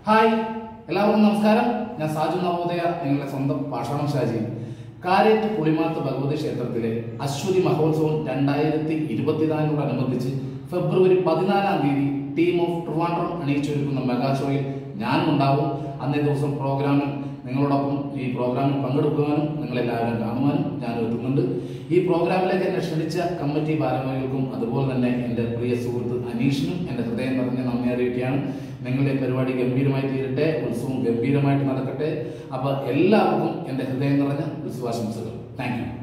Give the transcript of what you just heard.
hi എല്ലാവർക്കും നമസ്കാരം ഞാൻ സാജു നവോദയ നിങ്ങളുടെ സ്വന്തം പാഷാണം ഷാജി കാരേറ്റ് പുളിമാത്ത് ഭഗവതി ക്ഷേത്രത്തിലെ അശ്വതി മഹോത്സവം രണ്ടായിരത്തി ഇരുപത്തിനാലിനോടനുബന്ധിച്ച് ഫെബ്രുവരി പതിനാലാം തീയതി ടീം ഓഫ് ട്രിവാൻഡ്രം അണിയിച്ചൊരുക്കുന്ന മെഗാ ഷോയിൽ ഞാനും ഉണ്ടാവും അന്നേ ദിവസം പ്രോഗ്രാമിൽ നിങ്ങളോടൊപ്പം ഈ പ്രോഗ്രാമിൽ പങ്കെടുക്കുവാനും നിങ്ങളെല്ലാവരും കാണുവാനും ഞാൻ എത്തുന്നുണ്ട് ഈ പ്രോഗ്രാമിലേക്ക് എന്നെ ക്ഷണിച്ച കമ്മിറ്റി ഭാരവാഹികൾക്കും അതുപോലെ തന്നെ എൻ്റെ പ്രിയ സുഹൃത്ത് അനീഷിനും എൻ്റെ ഹൃദയം നിറഞ്ഞ നന്ദി അറിയിക്കുകയാണ് നിങ്ങളുടെ പരിപാടി ഗംഭീരമായി തീരട്ടെ ഉത്സവം ഗംഭീരമായിട്ട് നടക്കട്ടെ അപ്പോൾ എല്ലാവർക്കും എൻ്റെ ഹൃദയം നിറഞ്ഞ ഉത്സവാശംസകൾ താങ്ക് യു